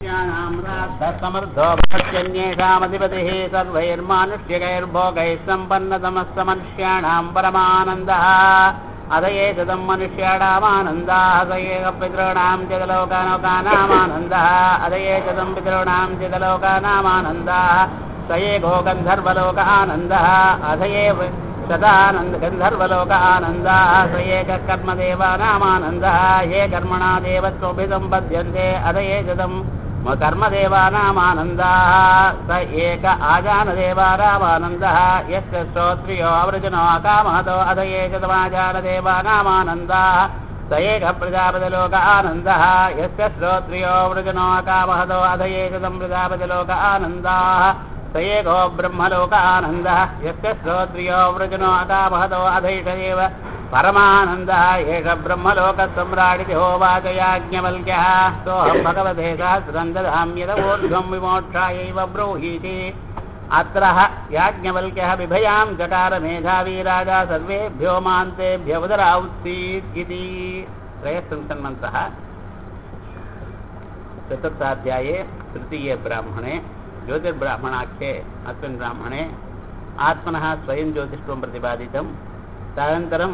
समर्थो भवत्यन्येषामधिपतिः सर्वैर्मानुष्यकैर्भोगैः सम्पन्नतमस्तमनुष्याणां परमानन्दः अथ एतदं मनुष्याणामानन्दाः स एव पितॄणां जगलोकानोकानामानन्दः अथ एतदं पितॄणां जगलोकानामानन्दाः स एको गन्धर्वलोक आनन्दः अथ एव सदानन्द गन्धर्वलोक आनन्दाः स एकः कर्मदेवानामानन्दः ये कर्मणा देवत्वभिसम्पद्यन्ते अथ एतदं कर्मदेवानामानन्दाः स एक आजानदेवानामानन्दः यस्य श्रोत्रियो अवृजनो अकामहतो अथ एतदमाजानदेवानामानन्दाः स एक प्रजापतिलोक आनन्दः यस्य श्रोत्रियो वृजनो अकामहतो अथ एतदं प्रजापतिलोक आनन्दाः स एको ब्रह्मलोक आनन्दः यस्य श्रोत्रियो वृजनो अकामहतो अधैष एव परमानन्दः एष ब्रह्मलोकसम्राडिति होवाच याज्ञवल्क्यः सोऽहं भगवते सहस्रं ददाम्यदवोर्ध्वं विमोक्षायैव ब्रूहीति अत्र याज्ञवल्क्यः बिभयां चकार मेधावी राजा सर्वेभ्यो मान्तेभ्य उदराउत्सीत् इति त्रयस्त्रिंशन्मन्तः चतुर्थाध्याये तृतीये ब्राह्मणे ज्योतिर्ब्राह्मणाख्ये अस्मिन् ब्राह्मणे आत्मनः स्वयं ज्योतिष्वं प्रतिपादितं तदनन्तरं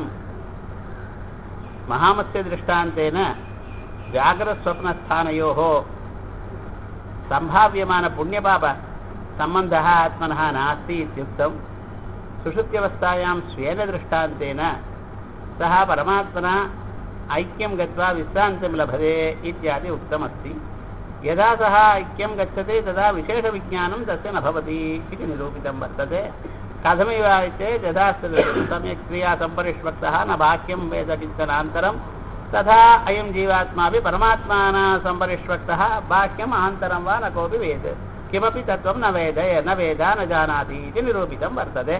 महामत्स्यदृष्टान्तेन जागरस्वप्नस्थानयोः सम्भाव्यमानपुण्यपापसम्बन्धः आत्मनः नास्ति इत्युक्तं सुषुप्त्यवस्थायां स्वेन दृष्टान्तेन सः परमात्मना ऐक्यं गत्वा विश्रान्तिं लभते इत्यादि उक्तमस्ति यदा सः ऐक्यं गच्छति तदा विशेषविज्ञानं तस्य न भवति इति निरूपितं वर्तते कथमिव चेत् यदा सम्यक् क्रिया सम्परिष्वक्तः न बाह्यं वेद किञ्चनान्तरं तथा अयं जीवात्मापि परमात्माना सम्परिष्वक्तः बाह्यम् आन्तरं वा न कोऽपि वेद किमपि तत्त्वं न वेद न वेद न जानाति इति निरूपितं वर्तते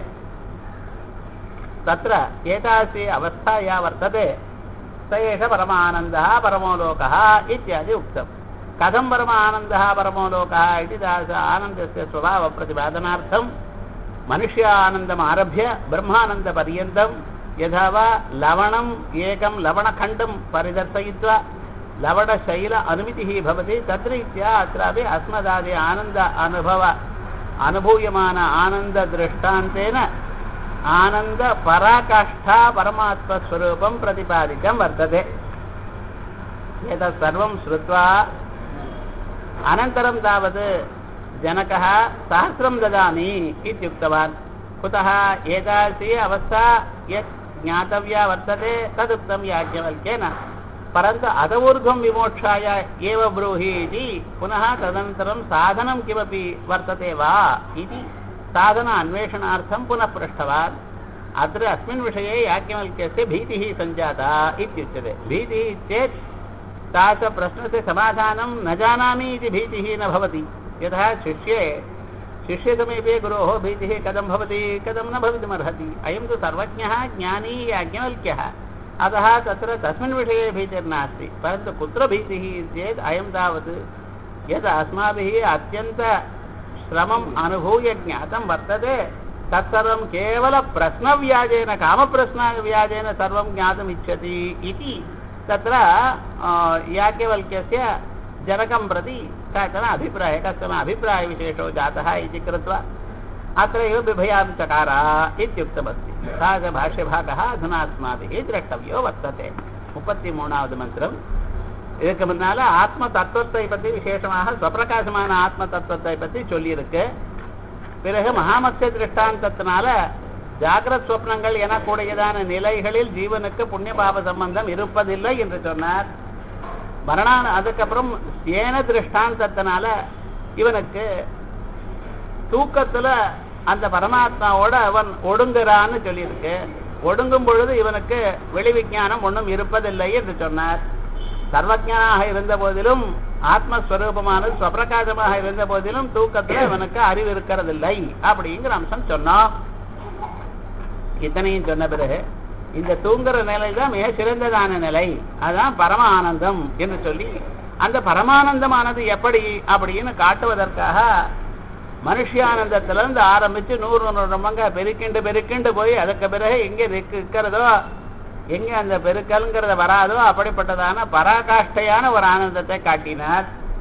तत्र एतादृशी अवस्था या वर्तते स एष परमानन्दः परमो लोकः इत्यादि उक्तम् कथं परम आनन्दः परमो लोकः इति तादृश आनन्दस्य स्वभावप्रतिपादनार्थं मनुष्य आनन्दम् आरभ्य ब्रह्मानन्दपर्यन्तं यथा वा लवणम् एकं लवणखण्डं परिदर्शयित्वा लवणशैल अनुमितिः भवति तद्रीत्या अत्रापि अस्मदादि आनन्द अनुभव अनुभूयमान आनन्ददृष्टान्तेन आनन्दपराकाष्ठा परमात्मस्वरूपं प्रतिपादितं वर्तते एतत् सर्वं श्रुत्वा अनन्तरं तावत् जनकः सहस्रं ददामि इत्युक्तवान् कुतः एतादृशी अवस्था यत् ज्ञातव्या वर्तते तदुक्तं याज्ञवल्क्येन परन्तु अधऊर्ध्वं विमोक्षाय एव ब्रूहि इति पुनः तदनन्तरं साधनं किमपि वर्तते वा इति साधन अन्वेषणार्थं पुनः पृष्टवान् अत्र अस्मिन् विषये याज्ञवल्क्यस्य भीतिः सञ्जाता इत्युच्यते भीतिः चेत् तादृशप्रश्नस्य समाधानं न जानामि इति भीतिः न भवति यतः शिष्ये शिष्यसमीपे गुरोः भीतिः कथं भवति कथं न भवितुमर्हति अयं तु सर्वज्ञः ज्ञानी याज्ञवल्क्यः अतः तत्र तस्मिन् विषये भीतिर्नास्ति परन्तु कुत्र भीतिः चेत् अयं तावत् यत् अस्माभिः अत्यन्तश्रमम् अनुभूय ज्ञातं वर्तते तत्सर्वं केवलप्रश्नव्याजेन कामप्रश्नव्याजेन सर्वं ज्ञातुमिच्छति इति तत्र याज्ञवल्क्यस्य जनकं प्रति कश्चन अभिप्रायः कश्चन अभिप्रायविशेषो जातः इति कृत्वा अत्र एव बिभयां चकार इत्युक्तमस्ति सः च भाष्यभागः अधुना अस्माभिः द्रष्टव्यो वर्तते முப்பத்தி மூணாவது மந்திரம் இதுக்கு முன்னால ஆத்ம தத்துவத்தை பற்றி விசேஷமாக ஸ்வப்பிரகாசமான ஆத்ம தத்துவத்தை பற்றி சொல்லியிருக்கு பிறகு மகாமத்திய திருஷ்டாந்தத்தினால ஜாகிரத் சொப்னங்கள் எனக்கூடியதான நிலைகளில் ஜீவனுக்கு புண்ணிய பாப சம்பந்தம் இருப்பதில்லை என்று சொன்னார் மரணான அதுக்கப்புறம் ஏன திருஷ்டாந்தத்தினால இவனுக்கு தூக்கத்துல அந்த பரமாத்மாவோட அவன் ஒடுங்குறான்னு சொல்லியிருக்கு ஒடுங்கும் பொழுது இவனுக்கு வெளி விஞ்ஞானம் ஒன்றும் இருப்பதில்லை என்று சொன்னார் சர்வஜனாக இருந்த போதிலும் ஆத்மஸ்வரூபமானது ஸ்வப்பிரகாசமாக இருந்த போதிலும் தூக்கத்துல இவனுக்கு அறிவு இருக்கிறதில்லை அப்படிங்கிற அம்சம் சொன்னோம் இத்தனையும் சொன்ன பிறகு இந்த தூங்குற நிலை தான் மிக சிறந்ததான நிலை அதுதான் பரம ஆனந்தம் என்று சொல்லி அந்த பரமானந்தமானது எப்படி அப்படின்னு காட்டுவதற்காக மனுஷியானந்தத்திலிருந்து ஆரம்பிச்சு நூறு நூறு மங்க பெருக்கிண்டு பெருக்கிண்டு போய் அதுக்கு பிறகு எங்க இருக்கிறதோ எங்க அந்த பெருக்கல்ங்கிறத வராதோ அப்படிப்பட்டதான பராகாஷ்டையான ஒரு ஆனந்தத்தை காட்டினார்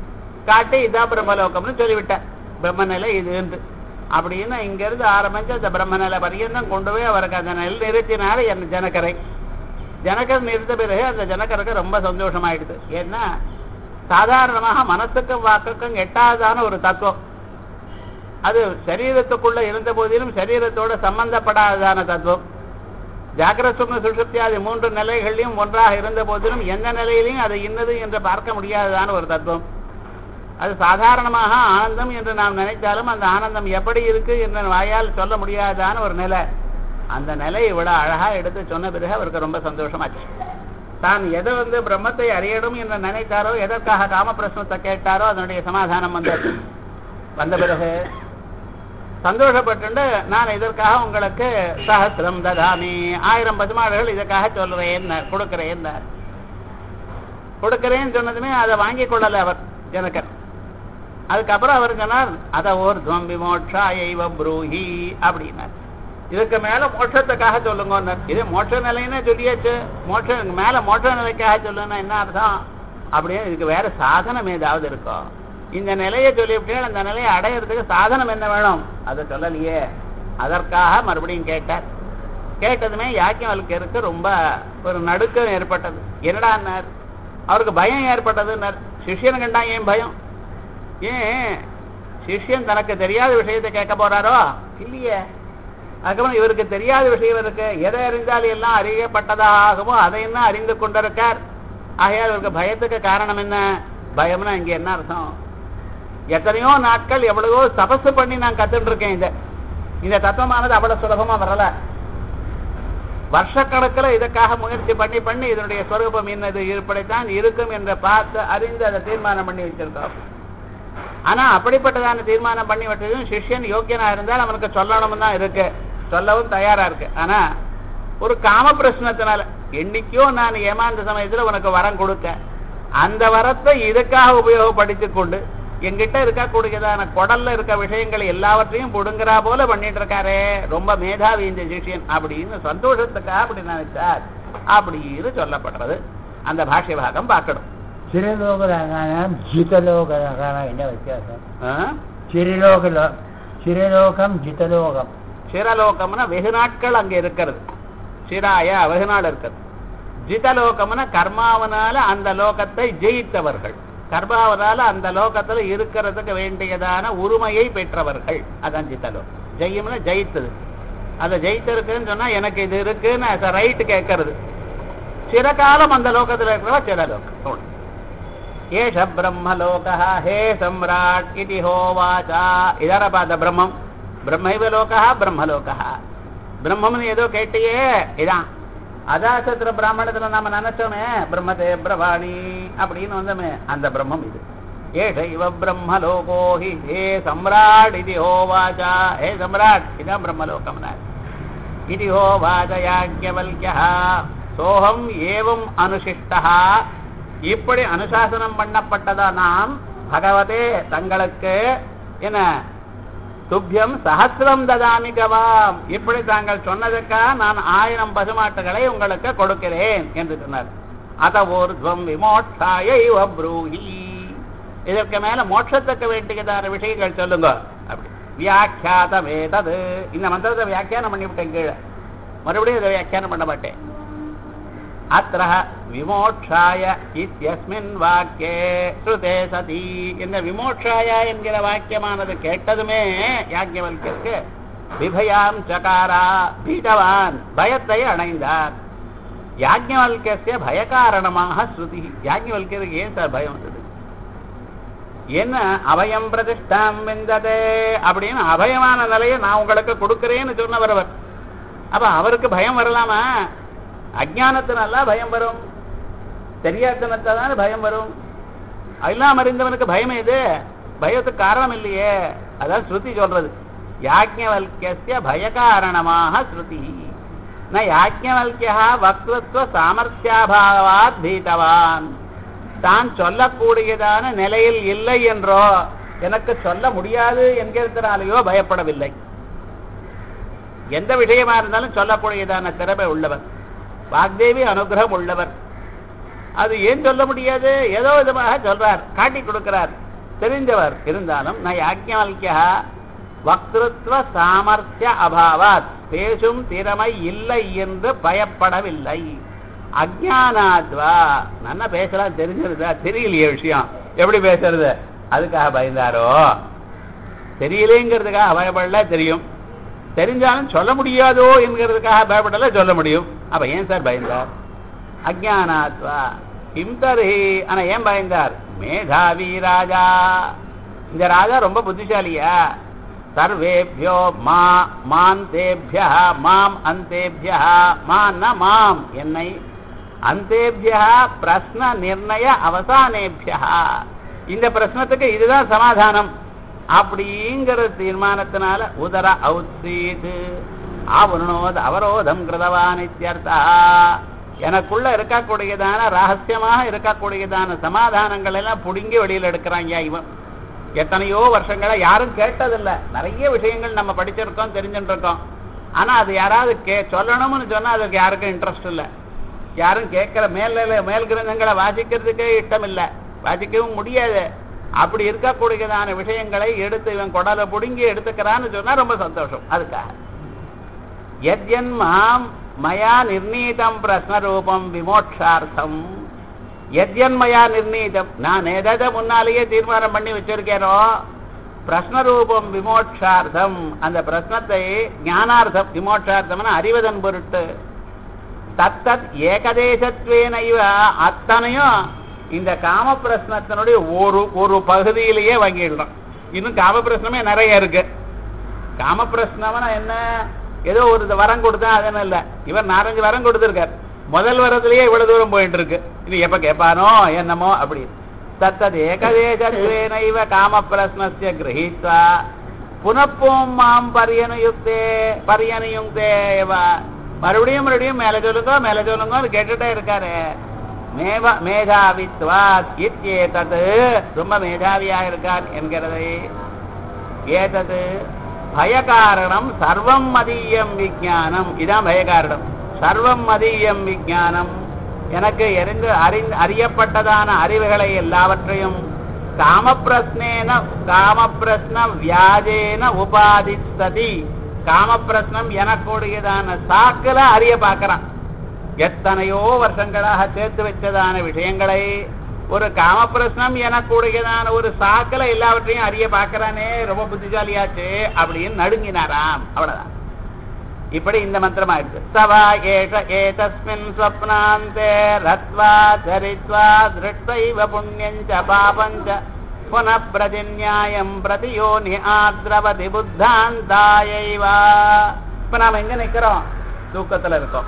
காட்டி இதான் பிரம்மலோகம்னு சொல்லிவிட்டார் பிரம்மநிலை இதுன்னு அப்படின்னு இங்கிருந்து ஆரம்பிச்சு அந்த பிரம்மநிலை பரியந்தம் கொண்டு போய் அவருக்கு அந்த நெல் நிறுத்தினாரு என் ஜனகரை ஜனகர் நிறுத்த பிறகு அந்த ஜனகருக்கு ரொம்ப சந்தோஷமாயிடுது ஏன்னா சாதாரணமாக மனசுக்கும் வாக்குக்கும் எட்டாவதான ஒரு தத்துவம் அது சரீரத்துக்குள்ள இருந்த போதிலும் சரீரத்தோட சம்பந்தப்படாததான தத்துவம் ஜாகிரத சுப்ன சுஷுப்தியாதி மூன்று நிலைகளிலும் ஒன்றாக இருந்த போதிலும் எந்த நிலையிலையும் அது இன்னது என்று பார்க்க முடியாததான ஒரு தத்துவம் அது சாதாரணமாக ஆனந்தம் என்று நாம் நினைத்தாலும் அந்த ஆனந்தம் எப்படி இருக்கு என்று வாயால் சொல்ல முடியாததான ஒரு நிலை அந்த நிலை இவ்வளவு அழகா எடுத்து சொன்ன பிறகு அவருக்கு ரொம்ப சந்தோஷமாச்சு தான் எதை வந்து பிரம்மத்தை அறியணும் என்று நினைத்தாரோ எதற்காக காம பிரശ്னத்தை கேட்டாரோ அதனுடைய சமாதானம் வந்தது வந்த பிறகு சந்தோஷப்பட்டு நான் இதற்காக உங்களுக்கு சஹசிரம் ததாமி ஆயிரம் பசுமாடுகள் இதற்காக சொல்றேன் கொடுக்கிறேன் கொடுக்கிறேன்னு சொன்னதுமே அதை வாங்கி கொள்ளல அவர் ஜனகர் அதுக்கப்புறம் அவர் சொன்னார் அத ஒரு துவம்பி மோட்சா ஐவ ப்ரூஹி அப்படின்னார் இதுக்கு மேல மோட்சத்துக்காக சொல்லுங்க இது மோட்ச நிலைன்னு சொல்லியாச்சு மோட்ச மேல மோட்ச நிலைக்காக சொல்லுன்னா என்ன அர்த்தம் அப்படியே இதுக்கு வேற சாதனம் ஏதாவது இருக்கும் இந்த நிலையை சொல்லிவிட்டேன் அந்த நிலையை அடையிறதுக்கு சாதனம் என்ன வேணும் அதை சொல்லலையே அதற்காக மறுபடியும் கேட்டார் கேட்டதுமே யாக்கியவல்கருக்கு ரொம்ப ஒரு நடுக்கம் ஏற்பட்டது என்னடான்னார் அவருக்கு பயம் ஏற்பட்டதுன்னார் சிஷியன் கண்டா ஏன் பயம் ஏன் சிஷ்யன் தனக்கு தெரியாத விஷயத்தை கேட்க போறாரோ இல்லையே அதுக்கப்புறம் இவருக்கு தெரியாத விஷயம் இருக்கு எதை அறிந்தால் எல்லாம் அறியப்பட்டதாகவோ அதையெல்லாம் அறிந்து கொண்டிருக்கார் ஆகையால் இவருக்கு பயத்துக்கு காரணம் என்ன பயம்னா இங்க என்ன அர்த்தம் எத்தனையோ நாட்கள் எவ்வளவோ தபசு பண்ணி நான் கத்துட்டு இருக்கேன் இந்த இந்த தத்துவமானது அவ்வளவு சுலபமா வரல வருஷக்கணக்கில் இதுக்காக முயற்சி பண்ணி பண்ணி இதனுடைய ஸ்வரூபம் என்னது இப்படித்தான் இருக்கும் என்று பார்த்து அறிந்து அதை தீர்மானம் பண்ணி வச்சிருக்கோம் ஆனா அப்படிப்பட்டதான தீர்மானம் பண்ணி விட்டதும் சிஷ்யன் யோக்கியனா இருந்தால் அவனுக்கு சொல்லணும் தான் இருக்கு சொல்லவும் தயாரா இருக்கு ஆனா ஒரு காம பிரச்சனத்தினால என்னைக்கோ நான் ஏமாந்த சமயத்துல உனக்கு வரம் கொடுக்க அந்த வரத்தை இதுக்காக உபயோகப்படுத்திக் கொண்டு எங்கிட்ட இருக்கக்கூடியதான குடல்ல இருக்க விஷயங்கள் எல்லாவற்றையும் புடுங்குறா போல பண்ணிட்டு இருக்காரே ரொம்ப மேதாவி இந்த சிஷியன் அப்படின்னு சந்தோஷத்துக்காக அப்படி நினைச்சார் அப்படின்னு சொல்லப்படுறது அந்த பாஷ்ய பாகம் பார்க்கணும் ചിരലോകരാകാനും ജിതലോകരാകാനും എന്റെ വ്യത്യാസം ஆ? ചിരലോക ചിരലോകം ജിതലോകം சிரலோகம்னா வெகு நாட்கள் அங்க இருக்கிறது சிராய வெகு நாள் இருக்கிறது ஜிதலோகம்னா கர்மாவனால அந்த லோகத்தை ஜெயித்தவர்கள் கர்மாவனால அந்த லோகத்துல இருக்கிறதுக்கு வேண்டியதான உரிமையை பெற்றவர்கள் அதான் ஜிதலோகம் ஜெயம்னா ஜெயித்தது அதை ஜெயித்திருக்குன்னு சொன்னா எனக்கு இது இருக்குன்னு ரைட்டு கேட்கறது சிறகாலம் அந்த லோகத்துல இருக்கிறவா சிரலோகம் ஏஷ பிரம்மலோகः ஹே சம்ராட் இதி ஹோவாச்சா இதார பார்த்த பிரம்மம் பிரம்மைவ லோகः பிரம்மலோகः பிரம்மம்னு ஏதோ கேட்டியே இதான் அதாசத்திர பிராமணத்துல நாம நினைச்சோமே பிரம்மதே பிரவாணி அப்படின்னு வந்தோமே அந்த பிரம்மம் இது ஏஷ இவ பிரம்மலோகோ ஹி ஹே சம்ராட் இது ஹோவாச்சா ஹே சம்ராட் இதான் பிரம்மலோகம்னா இது ஹோவாச்ச யாஜ்ஞவல்யா சோகம் ஏவம் அனுசிஷ்டா இப்படி அனுசாசனம் பண்ணப்பட்டதா நாம் பகவதே தங்களுக்கு என்ன துப்பியம் சஹசிரம் ததாமி கவாம் இப்படி தாங்கள் சொன்னதுக்கா நான் ஆயிரம் பசுமாட்டுகளை உங்களுக்கு கொடுக்கிறேன் என்று சொன்னார் அத ஊர்துவம் விமோட்சாய இவ ப்ரூஹி இதற்கு மேல மோட்சத்துக்கு வேண்டியதான விஷயங்கள் சொல்லுங்க அப்படி வியாக்கியாதமேதது இந்த மந்திரத்தை வியாக்கியானம் பண்ணிவிட்டேன் கீழே மறுபடியும் இதை வியாக்கியானம் பண்ண மாட்டேன் அத்திர விமோட்சாய இத்தியஸ்மின் வாக்கியே ஸ்ருதே சதி இந்த விமோட்சாய என்கிற வாக்கியமானது கேட்டதுமே யாக்கியவல்கிற்கு விபயாம் சகாரா பீடவான் பயத்தை அடைந்தார் யாஜ்ஞவல்கிய பயகாரணமாக ஸ்ருதி யாஜ்ஞவல்கியருக்கு ஏன் சார் பயம் வந்தது என்ன அபயம் பிரதிஷ்டாம் விந்ததே அப்படின்னு அபயமான நிலையை நான் உங்களுக்கு கொடுக்கிறேன்னு சொன்னவர் அவர் அப்ப அவருக்கு பயம் வரலாமா அஜானத்தினால பயம் வரும் தெரியாதனத்தால பயம் வரும் எல்லாம் அறிந்தவனுக்கு பயம் எது பயத்துக்கு காரணம் இல்லையே அதான் ஸ்ருதி சொல்றது யாஜ்ஞவல்கிய பயகாரணமாக ஸ்ருதி ந யாஜ்ஞவல்கியா வக்திருத்வ சாமர்த்தியாபாவாத் பீதவான் தான் சொல்லக்கூடியதான நிலையில் இல்லை என்றோ எனக்கு சொல்ல முடியாது என்கிறதுனாலேயோ பயப்படவில்லை எந்த விஷயமா இருந்தாலும் சொல்லக்கூடியதான திறமை உள்ளவர் வாக்தேவி அனுகிரகம் உள்ளவர் அது ஏன் சொல்ல முடியாது ஏதோ விதமாக சொல்றார் காட்டி கொடுக்கிறார் தெரிஞ்சவர் இருந்தாலும் ந யாஜ்ஞவல்கியா வக்திருத்வ சாமர்த்திய அபாவாத் பேசும் திறமை இல்லை என்று பயப்படவில்லை அஜானாத்வா நல்லா பேசலாம் தெரிஞ்சிருதா தெரியலையே விஷயம் எப்படி பேசுறது அதுக்காக பயந்தாரோ தெரியலேங்கிறதுக்காக பயப்படல தெரியும் தெரிஞ்சாலும் சொல்ல முடியாதோ என்கிறதுக்காக பயப்படல சொல்ல முடியும் அப்ப ஏன் சார் பயந்தார் அஜானாத்வா கிம் தர்ஹி ஆனா ஏன் பயந்தார் மேதாவி ராஜா இந்த ராஜா ரொம்ப புத்திசாலியா சர்வேபியோ மா மாந்தேபியா மாம் அந்தேபியா மான்னா மாம் என்னை அந்தேபியா பிரஸ்ன நிர்ணய அவசானேபியா இந்த பிரശ്നத்துக்கு இதுதான் சமாதானம் அப்படிங்கிற தீர்மானத்தினால உதர ஔத்சீது ஆவருணோத் அவரோதம் கிருதவான் இத்தியர்த்தா எனக்குள்ள இருக்கக்கூடியதான ரகசியமாக இருக்கக்கூடியதான சமாதானங்கள் எல்லாம் புடுங்கி வெளியில எடுக்கிறாங்க இவன் எத்தனையோ வருஷங்களா யாரும் கேட்டதில்ல நிறைய விஷயங்கள் நம்ம படிச்சிருக்கோம் தெரிஞ்சுட்டு இருக்கோம் ஆனா அது யாராவது கே சொல்லணும்னு சொன்னா அதுக்கு யாருக்கும் இன்ட்ரெஸ்ட் இல்லை யாரும் கேட்கிற மேல மேல் கிரந்தங்களை வாசிக்கிறதுக்கே இஷ்டம் இல்லை வாசிக்கவும் முடியாது அப்படி இருக்கக்கூடியதான விஷயங்களை எடுத்து இவன் கொடலை புடுங்கி எடுத்துக்கிறான்னு சொன்னா ரொம்ப சந்தோஷம் அதுக்காக எத்யன் மாம் மயா நிர்ணீதம் பிரஸ்னரூபம் விமோட்சார்த்தம் எத்யன் மயா நிர்ணீதம் நான் எதை முன்னாலேயே தீர்மானம் பண்ணி வச்சிருக்கேனோ பிரஸ்னரூபம் விமோட்சார்த்தம் அந்த பிரஸ்னத்தை ஞானார்த்தம் விமோட்சார்த்தம்னு அறிவதன் பொருட்டு தத்தத் ஏகதேசத்வேன இவ அத்தனையும் இந்த காம பிரஸ்னத்தினுடைய ஒரு ஒரு பகுதியிலேயே வாங்கிடுறோம் இன்னும் காம பிரஸ்னமே நிறைய இருக்கு காம பிரஸ்னம்னா என்ன ஏதோ ஒரு வரம் கொடுத்தேன் அதெல்லாம் இல்ல இவர் நாலஞ்சு வரம் கொடுத்திருக்கார் முதல் வரத்திலேயே இவ்வளவு தூரம் போயிட்டு இருக்கு இது எப்ப கேட்பானோ என்னமோ அப்படி தத்தது ஏகதேசத்வேனைவ காம பிரஸ்னஸ்ய கிரகித்வா புனப்பும் மாம் பரியனுயுக்தே பரியனுயுக்தே மறுபடியும் மறுபடியும் மேல சொல்லுங்க மேல சொல்லுங்க கேட்டுட்டே இருக்காரு மேவ மேதாவித்வாத் இத்யேதது ரொம்ப மேதாவியா இருக்கார் என்கிறதை ஏதது பயகாரணம் சர்வம் மதியம் விஜானம் இதான் பயகாரணம் சர்வம் மதியம் விஜானம் எனக்கு எரிந்து அறிந்து அறியப்பட்டதான அறிவுகளை எல்லாவற்றையும் காமப்பிரஸ்னேன காமப்பிரஸ்ன வியாஜேன உபாதித்ததி காமப்பிரஸ்னம் எனக்கூடியதான சாக்கில அறிய பார்க்கறான் எத்தனையோ வருஷங்களாக சேர்த்து வச்சதான விஷயங்களை ஒரு காமப்பிரஸ்னம் எனக்கூடியதான ஒரு சாக்கில எல்லாவற்றையும் அறிய பார்க்கறானே ரொம்ப புத்திசாலியாச்சு அப்படின்னு நடுங்கினாராம் அவ்வளவுதான் இப்படி இந்த மந்திரம் ஆயிடுச்சு சவா ஏஷ ஏதஸ்மின் ஸ்வப்னாந்தே ரத்வா சரித்வா திருஷ்டைவ புண்ணியஞ்ச பாபஞ்ச புன பிரதிநியாயம் பிரதியோனி ஆத்ரவதி புத்தாந்தாயைவா இப்ப நாம எங்க நிக்கிறோம் தூக்கத்துல இருக்கோம்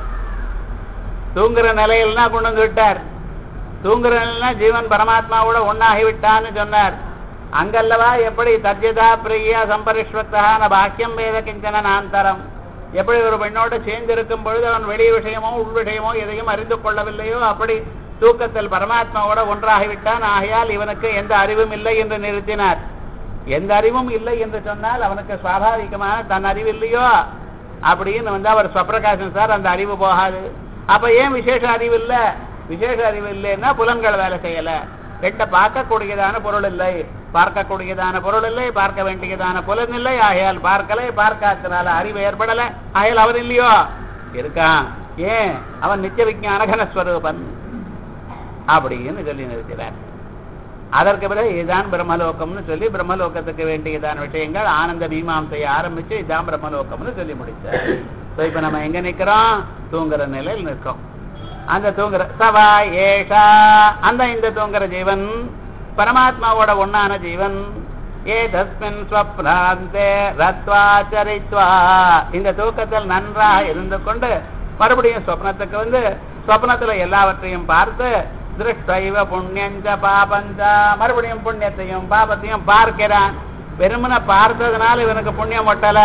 தூங்குற நிலையில்னா கொண்டு வந்து விட்டார் தூங்குற நிலையில ஜீவன் பரமாத்மாவோட ஒன்னாகி விட்டான்னு சொன்னார் அங்கல்லவா எப்படி தர்ஜதா பிரியா சம்பரிஷ்வத்தா பாக்கியம் வேத கிஞ்சன நாந்தரம் எப்படி ஒரு பெண்ணோட சேர்ந்து இருக்கும் பொழுது அவன் வெளி விஷயமோ உள் விஷயமோ எதையும் அறிந்து கொள்ளவில்லையோ அப்படி தூக்கத்தில் பரமாத்மாவோட ஒன்றாகிவிட்டான் ஆகையால் இவனுக்கு எந்த அறிவும் இல்லை என்று நிறுத்தினார் எந்த அறிவும் இல்லை என்று சொன்னால் அவனுக்கு சுவாபாவிகமான தன் அறிவு இல்லையோ அப்படின்னு வந்து அவர் ஸ்வப்பிரகாசம் சார் அந்த அறிவு போகாது அப்ப ஏன் விசேஷ அறிவு இல்ல விசேஷ அறிவு இல்லைன்னா புலன்கள் வேலை செய்யல ரெட்ட பார்க்கக்கூடியதான பொருள் இல்லை பார்க்கக்கூடியதான பொருள் இல்லை பார்க்க வேண்டியதான புலன் இல்லை ஆகையால் பார்க்கலை பார்க்காதனால அறிவு ஏற்படல ஆகையால் அவன் இல்லையோ இருக்கான் ஏன் அவன் நித்திய விஞ்ஞான கனஸ்வரூபன் அப்படின்னு சொல்லி நிறுத்தினார் அதற்கு பிறகு இதுதான் பிரம்மலோகம்னு சொல்லி பிரம்மலோகத்துக்கு வேண்டியதான விஷயங்கள் ஆனந்த மீமாம்சையை ஆரம்பிச்சு இதுதான் பிரம்மலோகம்னு சொல்லி முடிச்சார் So, இப்ப நம்ம எங்க நிக்கிறோம் தூங்குற நிலையில் நிற்கிறோம் அந்த தூங்குற சவா ஏஷா அந்த இந்த தூங்குற ஜீவன் பரமாத்மாவோட ஒண்ணான ஜீவன் ஏ தஸ்மின் ஸ்வப்னாந்தே ரத்வா சரித்வா இந்த தூக்கத்தில் நன்றாக இருந்து கொண்டு மறுபடியும் சொப்னத்துக்கு வந்து சொப்னத்துல எல்லாவற்றையும் பார்த்து திருஷ்டைவ புண்ணியஞ்ச பாபஞ்ச மறுபடியும் புண்ணியத்தையும் பாபத்தையும் பார்க்கிறான் வெறுமனை பார்த்ததுனால இவனுக்கு புண்ணியம் ஒட்டல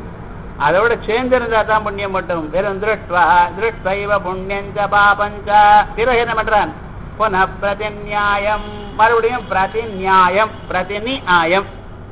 அதோட சேர்ந்திருந்தா தான் புண்ணியம் மட்டும் வெறும் திருஷ்டுவா திருஷ்டைவ புண்ணியஞ்ச பாபஞ்ச பிறகு என்ன பண்றான் புன பிரதிநியாயம் மறுபடியும் பிரதிநியாயம் பிரதிநியாயம்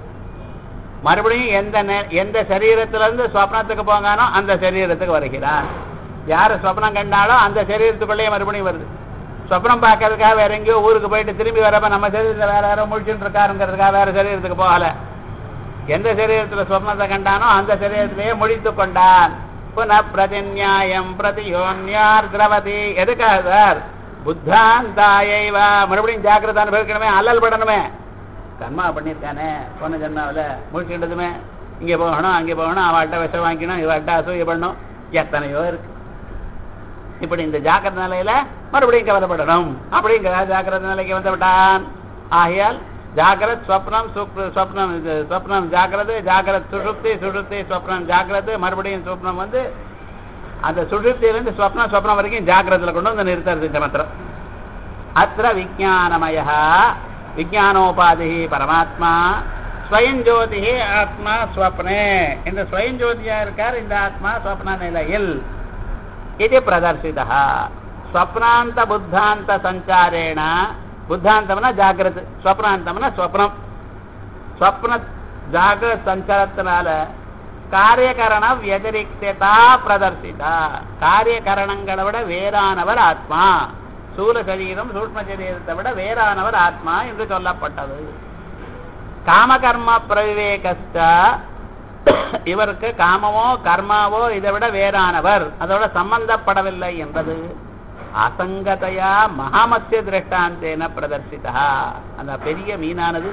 மறுபடியும் எந்த நே- எந்த சரீரத்துல இருந்து சொப்னத்துக்கு போங்கானோ அந்த சரீரத்துக்கு வருகிறான் யாரு சொப்னம் கண்டாலோ அந்த சரீரத்துக்குள்ளேயே மறுபடியும் வருது சொப்னம் பார்க்கறதுக்காக வேற எங்கேயோ ஊருக்கு போயிட்டு திரும்பி வரப்ப நம்ம சரீரத்தில் வேற யாரோ முழிச்சுட்டு இருக்காருங்கிறதுக்காக வேற சரீரத்துக்கு போகல எந்த சரீரத்துல சொப்னத்தை கண்டானோ அந்த சரீரத்திலேயே முடித்து கொண்டான் புன பிரதிநியாயம் பிரதியோன்யார் திரவதி எதுக்காக சார் புத்தாந்தாயைவா மறுபடியும் ஜாக்கிரதை அனுபவிக்கணுமே அல்லல் படணுமே கர்மா பண்ணியிருக்கானே போன ஜென்மாவில் முடிச்சுட்டதுமே இங்கே போகணும் அங்கே போகணும் அவள்கிட்ட விஷம் வாங்கிக்கணும் இவள்கிட்ட அசூய பண்ணணும் எத்தனையோ இருக்கு இப்படி இந்த ஜாக்கிரத நிலையில மறுபடியும் கவலைப்படணும் அப்படிங்கிற ஜாக்கிரத நிலைக்கு வந்து விட்டான் ஆகையால் ஜாகிரத் ஸ்வப்னம் சுப்- ஸ்வப்னம் இது ஸ்வப்னம் ஜாகிரது ஜாகிரத் சுஷுப்தி சுஷுப்தி ஸ்வப்னம் ஜாகிரது மறுபடியும் சுப்னம் வந்து அந்த சுஷுப்தியிலிருந்து ஸ்வப்னம் ஸ்வப்னம் வரைக்கும் ஜாகிரத்தில் கொண்டு வந்து நிறுத்துறது இந்த மந்திரம் அத்திர விஜானமய விஜானோபாதி பரமாத்மா ஸ்வயம் ஜோதி ஆத்மா ஸ்வப்னே இந்த ஸ்வயம் ஜோதியா இருக்கார் இந்த ஆத்மா ஸ்வப்ன நிலையில் இது பிரதர்சிதா ஸ்வப்னாந்த புத்தாந்த சஞ்சாரேண புத்தாந்தம்னா ஜாகிரத் ஸ்வப்னாந்தம்னா ஸ்வப்னம் ஸ்வப்ன ஜாகிரத் சஞ்சாரத்தினால காரியகரண வியதிரிக்தா பிரதர்சிதா காரியகரணங்களை விட வேறானவர் ஆத்மா சூல சரீரம் சூக்ம சரீரத்தை விட வேறானவர் ஆத்மா என்று சொல்லப்பட்டது காமகர்ம பிரவிவேகஸ்ட இவருக்கு காமமோ கர்மாவோ இதை விட வேறானவர் அதோட சம்பந்தப்படவில்லை என்பது அசங்கதையா மகாமத்திய திருஷ்டாந்தேன பிரதர்சிதா அந்த பெரிய மீனானது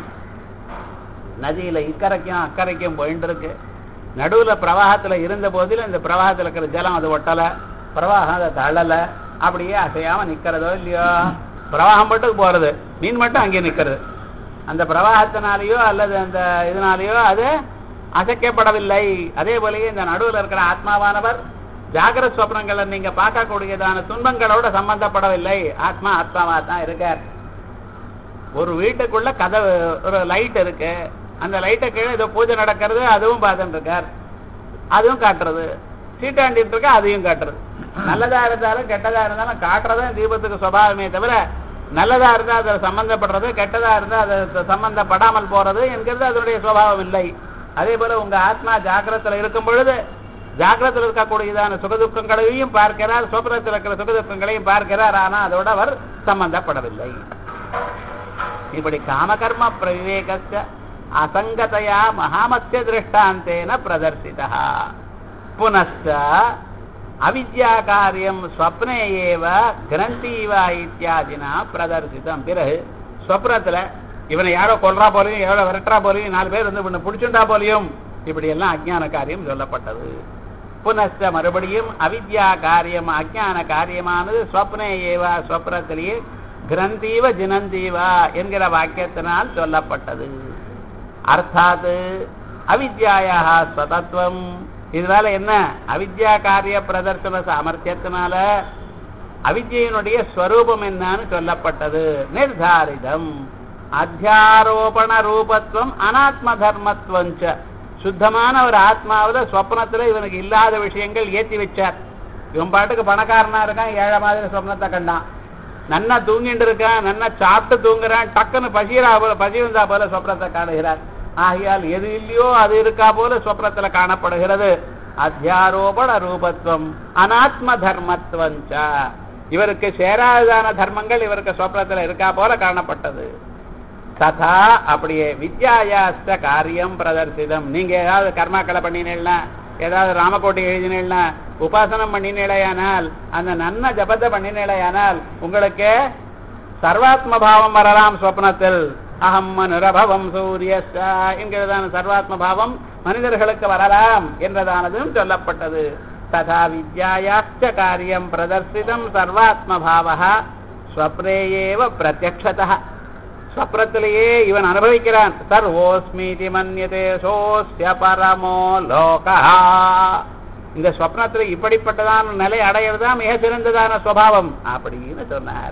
நதியில இக்கரைக்கும் அக்கறைக்கும் போயிட்டு இருக்கு நடுவுல பிரவாகத்துல இருந்த போதிலும் இந்த பிரவாகத்துல இருக்கிற ஜலம் அது ஒட்டல பிரவாகம் அதை தள்ளல அப்படியே அசையாம நிக்கிறதோ இல்லையோ பிரவாகம் மட்டும் போறது மீன் மட்டும் அங்கே நிக்கிறது அந்த பிரவாகத்தினாலேயோ அல்லது அந்த இதனாலேயோ அது அசைக்கப்படவில்லை அதே போலயே இந்த நடுவுல இருக்கிற ஆத்மாவானவர் ஜாகிரத் ஸ்வப்னங்களை நீங்க பார்க்கக்கூடியதான துன்பங்களோட சம்பந்தப்படவில்லை ஆத்மா ஆத்மாவா தான் இருக்கார் ஒரு வீட்டுக்குள்ள கதவு ஒரு லைட் இருக்கு அந்த லைட்டை கீழே ஏதோ பூஜை நடக்கிறது அதுவும் பார்த்துட்டு இருக்கார் அதுவும் காட்டுறது சீட்டாண்டிட்டு இருக்க அதையும் காட்டுறது நல்லதா இருந்தாலும் கெட்டதா இருந்தாலும் காட்டுறதும் தீபத்துக்கு சுபாவமே தவிர நல்லதா இருந்தா அதில் சம்பந்தப்படுறது கெட்டதா இருந்தா அது சம்பந்தப்படாமல் போறது என்கிறது அதனுடைய சுபாவம் இல்லை அதே போல உங்க ஆத்மா ஜாக்கிரத்துல இருக்கும் பொழுது ஜாக்கிரத்தில் இருக்கக்கூடியதான சுகதுக்கங்களையும் பார்க்கிறார் சொப்னத்தில் இருக்கிற சுகதுக்கங்களையும் பார்க்கிறார் ஆனா அதோட அவர் சம்பந்தப்படவில்லை இப்படி காமகர்ம பிரவிவேகஸ்ய அசங்கதையா மகாமத்திய திருஷ்டாந்தேன பிரதர்சிதா புனச்ச அவித்யா காரியம் ஸ்வப்னே ஏவ கிரந்தீவா இத்தியாதினா பிரதர்சிதம் பிறகு ஸ்வப்னத்துல இவனை யாரோ கொல்றா போலையும் எவ்வளோ விரட்டுறா போலையும் நாலு பேர் வந்து இவனை பிடிச்சுண்டா போலையும் இப்படி எல்லாம் அஜ்ஞான காரியம் சொல்லப்பட்டது புனச்ச மறுபடியும் அவித்யா காரியம் அஜ்ஞான காரியமானது ஸ்வப்னே ஏவா ஸ்வப்னத்திலேயே கிரந்தீவ ஜினந்தீவா என்கிற வாக்கியத்தினால் சொல்லப்பட்டது அர்த்தாத் அவித்யாயா ஸ்வதத்துவம் இதனால என்ன அவித்யா காரிய பிரதர்சன சாமர்த்தியத்தினால அவித்யினுடைய ஸ்வரூபம் என்னன்னு சொல்லப்பட்டது நிர்தாரிதம் அத்தியாரோபண ரூபத்துவம் அனாத்ம தர்மத்துவம் சுத்தமான ஒரு ஆத்மாவில சொப்னத்துல இவனுக்கு இல்லாத விஷயங்கள் ஏத்தி வச்சார் இவன் பாட்டுக்கு பணக்காரனா இருக்கான் ஏழை மாதிரி சொப்னத்தை கண்டான் நன்னா தூங்கிட்டு இருக்கான் நன்னா சாப்பிட்டு தூங்குறான் டக்குன்னு பசிரா போல பசி வந்தா போல சொப்னத்தை காணுகிறார் ஆகையால் எது இல்லையோ அது இருக்கா போல சொப்னத்துல காணப்படுகிறது அத்தியாரோபண ரூபத்துவம் அனாத்ம தர்மத்துவம் இவருக்கு சேராதான தர்மங்கள் இவருக்கு சொப்னத்துல இருக்கா போல காணப்பட்டது ததா அப்படியே வித்யாயாஸ்த காரியம் பிரதர்சிதம் நீங்க ஏதாவது கர்மாக்களை பண்ணினீங்கன்னா ஏதாவது ராமகோட்டை எழுதினீங்கன்னா உபாசனம் பண்ணினேலையானால் அந்த நன்ன ஜபத்தை பண்ணினேலையானால் உங்களுக்கு சர்வாத்ம பாவம் வரலாம் சொப்னத்தில் அகம் நிரபவம் சூரியஸ்ட என்கிறதான சர்வாத்ம பாவம் மனிதர்களுக்கு வரலாம் என்றதானதும் சொல்லப்பட்டது ததா வித்யாயாச்ச காரியம் பிரதர்சிதம் சர்வாத்ம பாவா ஸ்வப்னேயேவ பிரத்யக்ஷதா ஸ்வப்னத்திலேயே இவன் அனுபவிக்கிறான் சர்வோஸ்மீதி மன்யதே சோஸ்ய பரமோ லோகா இந்த ஸ்வப்னத்துல இப்படிப்பட்டதான நிலை அடையிறதா மிக சிறந்ததான சுவாவம் அப்படின்னு சொன்னார்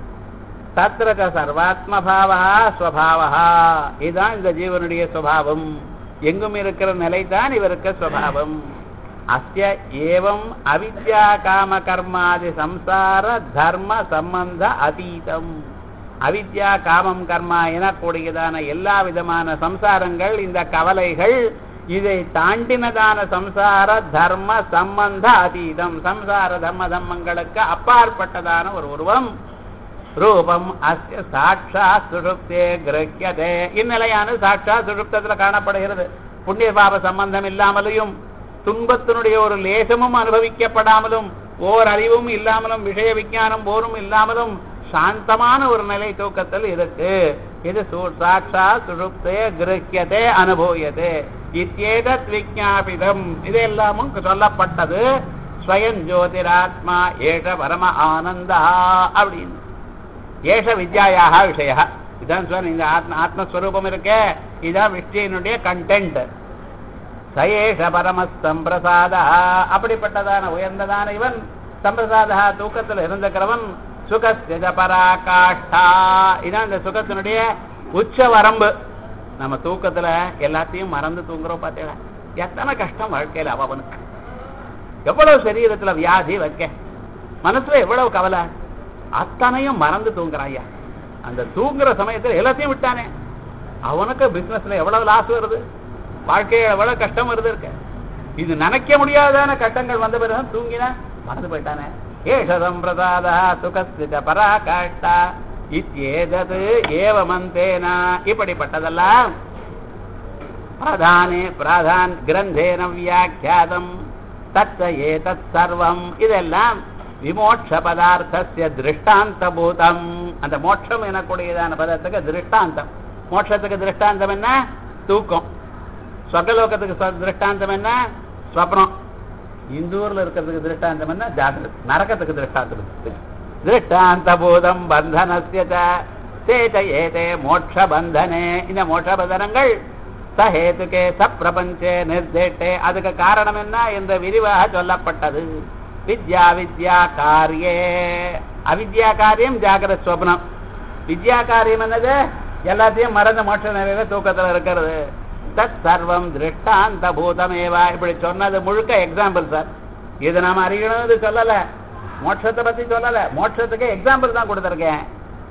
தத்திர சர்வாத்ம பாவா ஸ்வபாவா இதுதான் இந்த ஜீவனுடைய சுவாவம் எங்கும் இருக்கிற நிலை தான் இவருக்கு சுவாவம் அஸ்ய ஏவம் அவித்யா காம கர்மாதி சம்சார தர்ம சம்பந்த அதீதம் அவித்யா காமம் கர்மா எனக்கூடியதான எல்லா விதமான சம்சாரங்கள் இந்த கவலைகள் இதை தாண்டினதான சம்சார தர்ம சம்பந்த அதீதம் சம்சார தர்ம தம்மங்களுக்கு அப்பாற்பட்டதான ஒரு உருவம் ரூபம் அஸ்ய சாட்சாத் சுஷுப்தே கிரகியதே இந்நிலையானது சாட்சாத் சுஷுப்தத்துல காணப்படுகிறது புண்ணிய பாப சம்பந்தம் இல்லாமலையும் துன்பத்தினுடைய ஒரு லேசமும் அனுபவிக்கப்படாமலும் ஓர் அறிவும் இல்லாமலும் விஷய விஞ்ஞானம் போரும் இல்லாமலும் சாந்தமான ஒரு நிலை தூக்கத்தில் இருக்கு இது சு- சாட்சா சுழுப்தே கிரகியதே அனுபவியதே இத்தேதத் விஜாபிதம் இது எல்லாமும் சொல்லப்பட்டது ஸ்வயம் ஜோதிராத்மா ஏஷ பரம ஆனந்தா அப்படின்னு ஏஷ வித்யாயாக விஷய இதான் சொன்ன இந்த ஆத்ம ஆத்மஸ்வரூபம் இருக்கே இதான் விஷ்ணியினுடைய கண்டென்ட் சயேஷ பரமஸ்தம்பிரசாத அப்படிப்பட்டதான உயர்ந்ததான இவன் சம்பிரசாதா தூக்கத்தில் இருந்துக்கிறவன் சுகஸ்ய பராகாஷ்டா இதான் இந்த சுகத்தினுடைய உச்ச வரம்பு நம்ம தூக்கத்துல எல்லாத்தையும் மறந்து தூங்குறோம் பார்த்தீங்களா எத்தனை கஷ்டம் வாழ்க்கையில அவனுக்கு எவ்வளவு சரீரத்துல வியாதி வைக்க மனசுல எவ்வளவு கவலை அத்தனையும் மறந்து தூங்குறான் ஐயா அந்த தூங்குற சமயத்துல எல்லாத்தையும் விட்டானே அவனுக்கு பிசினஸ்ல எவ்வளவு லாஸ் வருது வாழ்க்கையில எவ்வளவு கஷ்டம் வருது இருக்க இது நினைக்க முடியாதான கட்டங்கள் வந்த பிறகு தூங்கினா மறந்து போயிட்டானே ஏஷதம் பிரசாத சுகஸ்தித பராகாஷ்டா இத்யேதது ஏவமந்தேனா இப்படிப்பட்டதெல்லாம் பிரதானே பிரதான் கிரந்தேன வியாக்கியாதம் தத்த ஏதத் சர்வம் இதெல்லாம் விமோட்ச பதார்த்தஸ்ய திருஷ்டாந்த பூதம் அந்த மோட்சம் எனக்கூடியதான பதார்த்தத்துக்கு திருஷ்டாந்தம் மோட்சத்துக்கு திருஷ்டாந்தம் என்ன தூக்கம் சொர்க்கலோகத்துக்கு சொ- திருஷ்டாந்தம் என்ன ஸ்வப்னம் இந்தூர்ல இருக்கிறதுக்கு திருஷ்டாந்தம் என்ன ஜாகிரத் நரகத்துக்கு திருஷ்டாந்தம் இருக்கு. திருஷ்டாந்த பூதம் பந்தனஸ்ய ச சேத ஏதே மோட்ச பந்தனே இந்த மோட்ச பந்தனங்கள் சஹேதுகே சப்பிரபஞ்சே நிர்தேட்டே அதுக்கு காரணம் என்ன என்று விரிவாக சொல்லப்பட்டது வித்யா வித்யா காரியே அவித்யா காரியம் ஜாகிரத் ஸ்வப்னம் வித்யா காரியம் என்னது எல்லாத்தையும் மறந்து மோட்ச நிலையில தூக்கத்துல இருக்கிறது தத் சர்வம் திருஷ்டாந்த பூதமேவா இப்படி சொன்னது முழுக்க எக்ஸாம்பிள் சார் இது நாம அறியணும்னு சொல்லல மோட்சத்தை பத்தி சொல்லல மோட்சத்துக்கு எக்ஸாம்பிள் தான் கொடுத்திருக்கேன்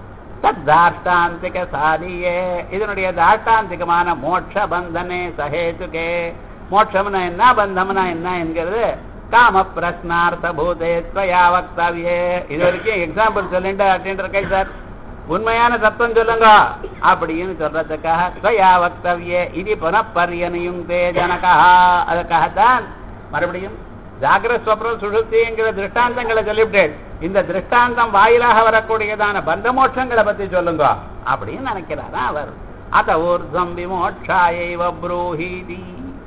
தத் தாஷ்டாந்திக சாரியே இதனுடைய தாஷ்டாந்திகமான மோட்ச பந்தனே சஹேதுகே மோட்சம்னா என்ன பந்தம்னா என்ன என்கிறது காம பிரஸ்னார்த்த பூதே ஸ்வயா வக்தவியே இது வரைக்கும் எக்ஸாம்பிள் சொல்லிட்டு அப்படின்னு இருக்கேன் சார் உண்மையான தத்துவம் சொல்லுங்க அப்படின்னு சொல்றதுக்காக ஸ்வயா வக்தவியே இது புனப்பரியனையும் தே ஜனகா அதுக்காகத்தான் மறுபடியும் ஜாகிரத் ஸ்வப்னம் சுழுத்திங்கிற திருஷ்டாந்தங்களை சொல்லிவிட்டேன் இந்த திருஷ்டாந்தம் வாயிலாக வரக்கூடியதான பந்த மோட்சங்களை பத்தி சொல்லுங்க அப்படின்னு நினைக்கிறாரா அவர் அத ஊர்தம் விமோட்சாயைவ ப்ரூஹீதி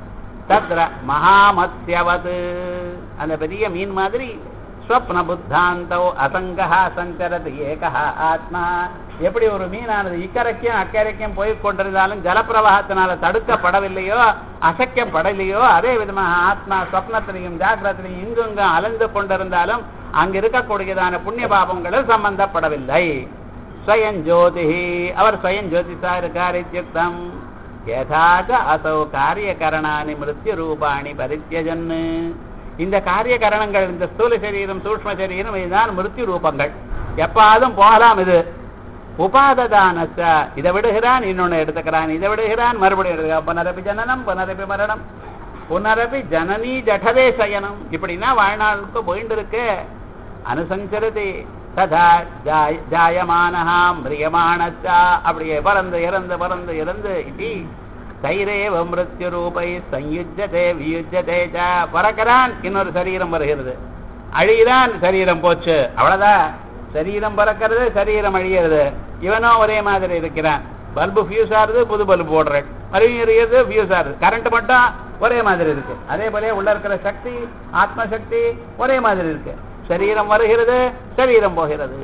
தத்ர மகாமத்யவது அந்த பெரிய மீன் மாதிரி ஸ்வப்ன புத்தாந்தோ அசங்கா சஞ்சரது ஏகா ஆத்மா எப்படி ஒரு மீனானது இக்கரைக்கும் அக்கரைக்கும் போய் கொண்டிருந்தாலும் ஜலப்பிரவாகத்தினால தடுக்கப்படவில்லையோ அசைக்கப்படலையோ அதே விதமாக ஆத்மா ஸ்வப்னத்திலையும் ஜாக்கிரத்திலையும் இங்குங்கும் அலைந்து கொண்டிருந்தாலும் அங்க இருக்கக்கூடியதான புண்ணிய பாபங்களும் சம்பந்தப்படவில்லை ஸ்வயம் ஜோதி அவர் ஸ்வயம் ஜோதிஷா இருக்கார் இத்தியுக்தம் யதாச்ச அசௌ காரியகரணானி மிருத்யு ரூபாணி பரித்தியஜன்னு இந்த காரிய கரணங்கள் இந்த ஸ்தூல சரீரம் சூக்ம சரீரம் இதுதான் மிருத்யு ரூபங்கள் எப்பாதும் போகலாம் இது உபாததானச்ச இதை விடுகிறான் இன்னொன்னு எடுத்துக்கிறான் இதை விடுகிறான் மறுபடியும் எடுத்துக்கிறான் புனரபி ஜனனம் புனரபி மரணம் புனரபி ஜனனி ஜடவே சயனம் இப்படின்னா வாழ்நாளுக்கு போயிட்டு இருக்கு அனுசஞ்சரதி ததா ஜாய ஜாயமானஹா மிரியமானச்சா அப்படியே பறந்து இறந்து பறந்து இறந்து இது தைரேவ மிருத்யு ரூபை சயுஜதே வியுஜதே ச பறக்கிறான் இன்னொரு சரீரம் வருகிறது அழிகிறான் சரீரம் போச்சு அவ்வளவுதான் சரீரம் பறக்கிறது சரீரம் அழிகிறது இவனும் ஒரே மாதிரி இருக்கிறான் பல்பு ஃபியூஸ் ஆகுது புது பல்பு போடுறேன் மறுபடியும் எரியுது ஃபியூஸ் ஆகுது கரண்ட் மட்டும் ஒரே மாதிரி இருக்கு அதே போல உள்ள இருக்கிற சக்தி ஆத்ம சக்தி ஒரே மாதிரி இருக்கு சரீரம் வருகிறது சரீரம் போகிறது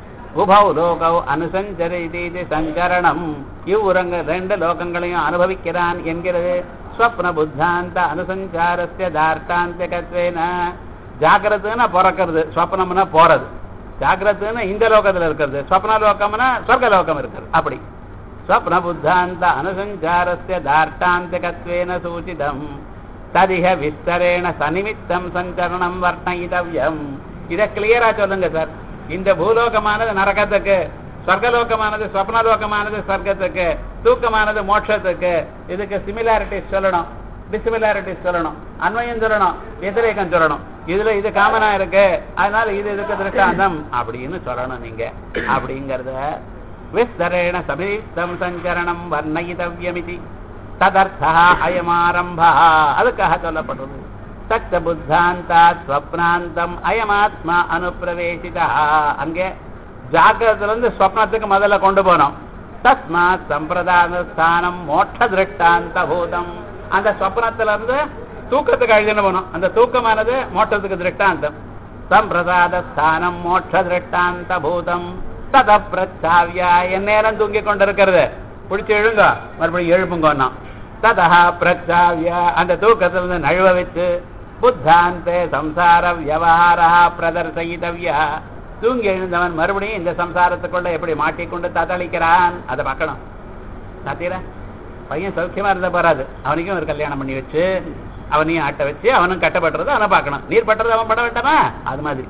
உபௌ லோகௌ அனுசஞ்சரிதி சஞ்சரணம் இவ்வுரங்க ரெண்டு லோகங்களையும் அனுபவிக்கிறான் என்கிறது ஸ்வப்ன புத்தாந்த அனுசஞ்சாரஸ்ய தார்த்தாந்திகத்வேன ஜாகிரத்துன்னா பிறக்கிறது ஸ்வப்னம்னா போறது ஜாகிரத்துன்னா இந்த லோகத்துல இருக்கிறது ஸ்வப்ன லோகம்னா சொர்க்க லோகம் இருக்கிறது அப்படி ஸ்வப்ன புத்தாந்த அனுசஞ்சாரஸ்ய தார்த்தாந்திகத்வேன சூச்சிதம் ததிக விஸ்தரேண சனிமித்தம் சஞ்சரணம் வர்ணயிதவ்யம் இதை கிளியரா சொல்லுங்க சார் இந்த பூலோகமானது நரகத்துக்கு சொர்க்கலோகமானது ஸ்வப்னலோகமானது சொர்க்கத்துக்கு தூக்கமானது மோட்சத்துக்கு இதுக்கு சிமிலாரிட்டிஸ் சொல்லணும் டிசிமிலாரிட்டிஸ் சொல்லணும் அன்வயம் சொல்லணும் వ్యతిరేకం சொல்லணும் இதுல இது காமனா இருக்கு அதனால இது இதுக்கு திருஷ்டாந்தம் அப்படின்னு சொல்லணும் நீங்க அப்படிங்கறத விஸ்தரேண சமீப்தம் சஞ்சரணம் வர்ணயிதவ்யமிதி ததர்த்தா அயமாரம்பா அதுக்காக சொல்லப்படுறது தச்ச புத்தாந்தா ஸ்வப்னாந்தம் அயமாத்மா அனுப்பிரவேசிதா அங்கே ஜாக்கிரத்துல இருந்து ஸ்வப்னத்துக்கு முதல்ல கொண்டு போனோம் தஸ்மாத் சம்பிரதான ஸ்தானம் மோட்ச திருஷ்டாந்த பூதம் அந்த ஸ்வப்னத்துல இருந்து தூக்கத்துக்கு அழுதுன்னு போனோம் அந்த தூக்கமானது மோட்சத்துக்கு திருஷ்டாந்தம் சம்பிரதாத ஸ்தானம் மோட்ச திருஷ்டாந்த பூதம் தத பிரச்சாவியா எந்நேரம் தூங்கி கொண்டிருக்கிறது பிடிச்சி எழுங்க மறுபடியும் எழுப்புங்கண்ணா ததா பிரச்சாவியா அந்த தூக்கத்துல இருந்து நழுவ வச்சு புத்தாந்தே சம்சார வியவஹாரா பிரதர்சயிதவ்யா தூங்கி எழுந்தவன் மறுபடியும் இந்த சம்சாரத்துக்குள்ள எப்படி மாட்டிக்கொண்டு தத்தளிக்கிறான் அதை பார்க்கணும் சாத்தீர பையன் சௌக்கியமா இருந்தா போறாது அவனுக்கும் ஒரு கல்யாணம் பண்ணி வச்சு அவனையும் ஆட்ட வச்சு அவனும் கட்டப்படுறது அவனை பார்க்கணும் நீர் பட்டுறது அவன் பட வேண்டாமா அது மாதிரி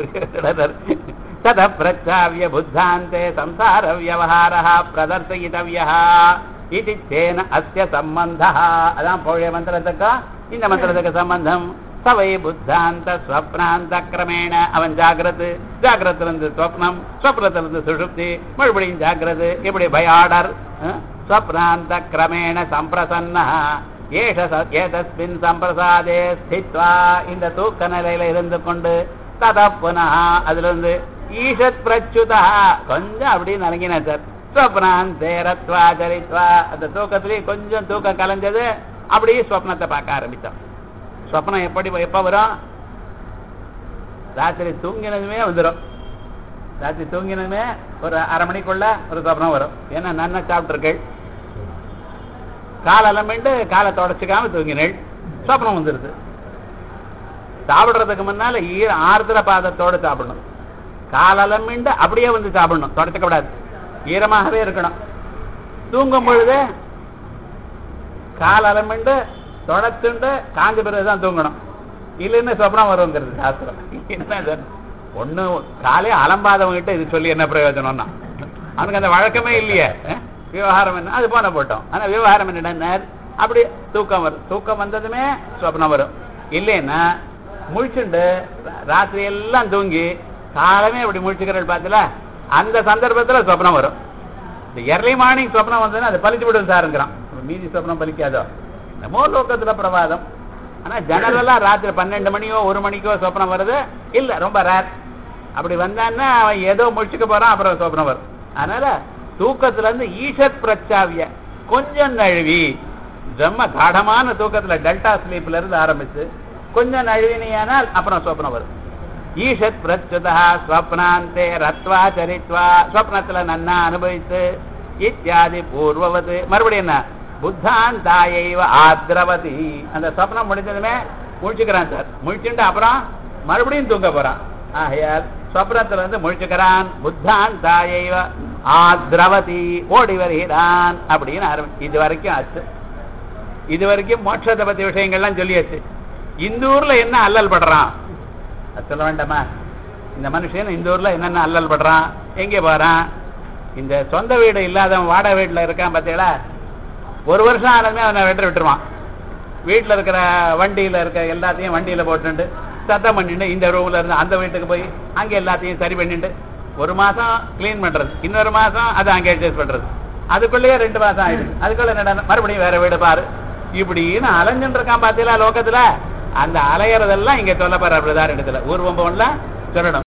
தத பிரச்சாவிய புத்தாந்தே சம்சார வியவஹாரா பிரதர்சயிதவ்யா இது தேன அஸ்ய சம்பந்தா அதான் பழைய மந்திரத்துக்கும் இந்த மந்திரத்துக்கு சம்பந்தம் சவை புத்தாந்த ஸ்வப்னாந்த கிரமேண அவன் ஜாகிரது ஜாகிரத்துல இருந்து ஸ்வப்னம் ஸ்வப்னத்துல இருந்து சுஷுப்தி மறுபடியும் ஜாகிரது இப்படி பை ஆர்டர் ஸ்வப்னாந்த கிரமேண சம்பிரசன்னா ஏஷ ச- ஏதஸ்மின் சம்பிரசாதே ஸ்தித்வா இந்த தூக்க நிலையில இருந்து கொண்டு தத புனः அதுல இருந்து ஈஷத் பிரச்சுதா கொஞ்சம் அப்படியே நலங்கினா சார் ஸ்வப்னாந்தே ரத்வா சரித்வா அந்த தூக்கத்திலேயே கொஞ்சம் தூக்கம் கலைஞ்சது அப்படியே ஸ்வப்னத்தை பார்க்க ஆரம்பித்தோம் ஸ்வப்னம் எப்படி எப்ப வரும் ராத்திரி தூங்கினதுமே வந்துடும் ராத்திரி தூங்கினதுமே ஒரு அரை மணிக்குள்ள ஒரு ஸ்வப்னம் வரும் ஏன்னா நன்னா சாப்பிட்டுருக்கள் காலை அலம்பிண்டு காலை தொடச்சிக்காம தூங்கினேள் ஸ்வப்னம் வந்துடுது சாப்பிடுறதுக்கு முன்னால ஈர ஆர்திர பாதத்தோட சாப்பிடணும் காலலமிண்டு அப்படியே வந்து சாப்பிடணும் தொடச்சிக்க கூடாது ஈரமாகவே இருக்கணும் தூங்கும் பொழுது கால் அலமிண்டு தொடச்சுண்டு காஞ்ச பிறகு தான் தூங்கணும் இல்லைன்னு சொப்னம் வருங்கிறது சாஸ்திரம் என்ன சார் ஒண்ணு காலே அலம்பாதவங்கிட்ட இது சொல்லி என்ன பிரயோஜனம்னா அவனுக்கு அந்த வழக்கமே இல்லையே அஹ்? விவகாரம் என்ன அது போன போட்டோம் ஆனா விவகாரம் என்னடா அப்படி தூக்கம் வரும் தூக்கம் வந்ததுமே சொப்னம் வரும் இல்லைன்னா முழிச்சுண்டு ரா- ராத்திரி எல்லாம் தூங்கி காலமே அப்படி முழிச்சுக்கிறேன் பார்த்தல அந்த சந்தர்ப்பத்துல சொப்னம் வரும் இந்த எர்லி மார்னிங் சொப்னம் வந்ததுன்னா அது பலிச்சு விடும் சாருங்கிறான் மீதி சொப்னம் பலிக்காதோ நம்ம லோகத்துல பிரபாதம் ஆனா ஜெனரலா ராத்திரி பன்னெண்டு மணியோ ஒரு மணிக்கோ சொப்னம் வருது இல்ல ரொம்ப ரேர் அப்படி வந்தான்னா அவன் ஏதோ முடிச்சுக்க போறான் அப்புறம் சொப்னம் வரும் அதனால தூக்கத்துல இருந்து ஈஷத் பிரச்சாவிய கொஞ்சம் நழுவி ரொம்ப காடமான தூக்கத்துல டெல்டா ஸ்லீப்ல இருந்து ஆரம்பிச்சு கொஞ்சம் நழுவினியானால் அப்புறம் சொப்னம் வரும் ஈஷத் பிரச்சுதா ஸ்வப்னாந்தே ரத்வா சரித்வா ஸ்வப்னத்துல நன்னா அனுபவித்து இத்தியாதி பூர்வவது மறுபடியும் என்ன புத்தாந்தாயைவ ஆத்ரவதி அந்த சொப்னம் முடிஞ்சதுமே முழிச்சுக்கிறான் சார் முழிச்சுட்டு அப்புறம் மறுபடியும் தூங்க போறான் ஆகையால் சொப்னத்துல இருந்து முழிச்சுக்கிறான் புத்தாந்தாயைவ ஆத்ரவதி ஓடி வருகிறான் அப்படின்னு ஆரம்பி இது வரைக்கும் ஆச்சு இது வரைக்கும் மோட்சத்தை பத்தி விஷயங்கள்லாம் சொல்லியாச்சு இந்த ஊர்ல என்ன அல்லல் படுறான் அது சொல்ல வேண்டாமா இந்த மனுஷன் இந்த ஊர்ல என்னென்ன அல்லல் படுறான் எங்கே போறான் இந்த சொந்த வீடு இல்லாதவன் வாடகை வீட்டுல இருக்கான் பார்த்தீங்களா ஒரு வருஷம் ஆனதுமே அவனை வெட்ட விட்டுருவான் வீட்டுல இருக்கிற வண்டியில இருக்க எல்லாத்தையும் வண்டியில போட்டுட்டு சத்தம் பண்ணிட்டு இந்த ரூம்ல இருந்து அந்த வீட்டுக்கு போய் அங்க எல்லாத்தையும் சரி பண்ணிட்டு ஒரு மாசம் க்ளீன் பண்றது இன்னொரு மாசம் அதை அங்க அட்ஜஸ்ட் பண்றது அதுக்குள்ளேயே ரெண்டு மாசம் ஆயிடுது அதுக்குள்ள என்னடா மறுபடியும் வேற வீடு பாரு இப்படின்னு அலைஞ்சுட்டு இருக்கான் பாத்தீங்களா லோகத்துல அந்த அலையறதெல்லாம் இங்க சொல்ல போற பிரதாரணத்துல ஊர்வம்பம்ல சொல்லணும்